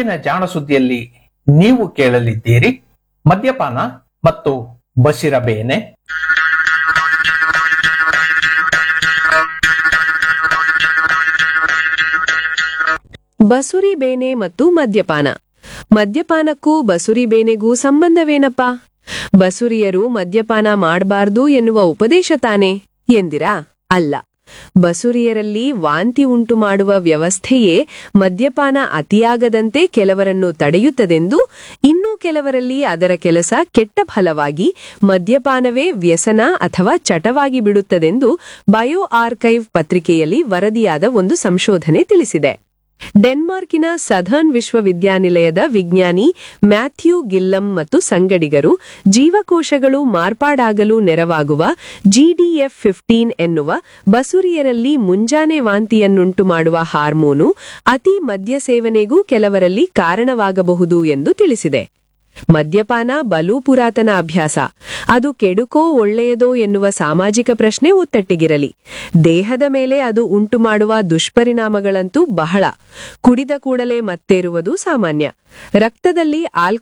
ಇಂದಿನ ಜಾಣ ಸುದ್ದಿಯಲ್ಲಿ ನೀವು ಕೇಳಲಿದ್ದೀರಿ ಮದ್ಯಪಾನ ಮತ್ತು ಬಸಿರಬೇನೆ ಬಸುರಿ ಬೇನೆ ಮತ್ತು ಮದ್ಯಪಾನ ಮದ್ಯಪಾನಕ್ಕೂ ಬಸುರಿ ಬೇನೆಗೂ ಸಂಬಂಧವೇನಪ್ಪ ಬಸುರಿಯರು ಮದ್ಯಪಾನ ಮಾಡಬಾರ್ದು ಎನ್ನುವ ಉಪದೇಶ ತಾನೆ ಎಂದಿರಾ ಅಲ್ಲ ಬಸುರಿಯರಲ್ಲಿ ವಾಂತಿ ಉಂಟು ಮಾಡುವ ವ್ಯವಸ್ಥೆಯೇ ಮದ್ಯಪಾನ ಅತಿಯಾಗದಂತೆ ಕೆಲವರನ್ನು ತಡೆಯುತ್ತದೆಂದು ಇನ್ನೂ ಕೆಲವರಲ್ಲಿ ಅದರ ಕೆಲಸ ಕೆಟ್ಟ ಫಲವಾಗಿ ಮದ್ಯಪಾನವೇ ವ್ಯಸನ ಅಥವಾ ಚಟವಾಗಿ ಬಿಡುತ್ತದೆಂದು ಬಯೋ ಆರ್ಕೈವ್ ಪತ್ರಿಕೆಯಲ್ಲಿ ವರದಿಯಾದ ಒಂದು ಸಂಶೋಧನೆ ತಿಳಿಸಿದೆ ಡೆನ್ಮಾರ್ಕಿನ ಸದರ್ನ್ ವಿಶ್ವವಿದ್ಯಾನಿಲಯದ ವಿಜ್ಞಾನಿ ಮ್ಯಾಥ್ಯೂ ಗಿಲ್ಲಂ ಮತ್ತು ಸಂಗಡಿಗರು ಜೀವಕೋಶಗಳು ಮಾರ್ಪಾಡಾಗಲು ನೆರವಾಗುವ ಜಿಡಿಎಫ್ ಫಿಫ್ಟೀನ್ ಎನ್ನುವ ಬಸುರಿಯರಲ್ಲಿ ಮುಂಜಾನೆ ವಾಂತಿಯನ್ನುಂಟು ಮಾಡುವ ಹಾರ್ಮೋನು ಅತಿ ಮದ್ಯ ಸೇವನೆಗೂ ಕೆಲವರಲ್ಲಿ ಕಾರಣವಾಗಬಹುದು ಎಂದು ತಿಳಿಸಿದೆ ಮದ್ಯಪಾನ ಬಲು ಪುರಾತನ ಅಭ್ಯಾಸ ಅದು ಕೆಡುಕೋ ಒಳ್ಳೆಯದೋ ಎನ್ನುವ ಸಾಮಾಜಿಕ ಪ್ರಶ್ನೆ ಒತ್ತಟ್ಟಿಗಿರಲಿ ದೇಹದ ಮೇಲೆ ಅದು ಉಂಟು ಮಾಡುವ ದುಷ್ಪರಿಣಾಮಗಳಂತೂ ಬಹಳ ಕುಡಿದ ಕೂಡಲೇ ಮತ್ತೇರುವುದು ಸಾಮಾನ್ಯ ರಕ್ತದಲ್ಲಿ ಆಲ್ಕೋಹಾಲ್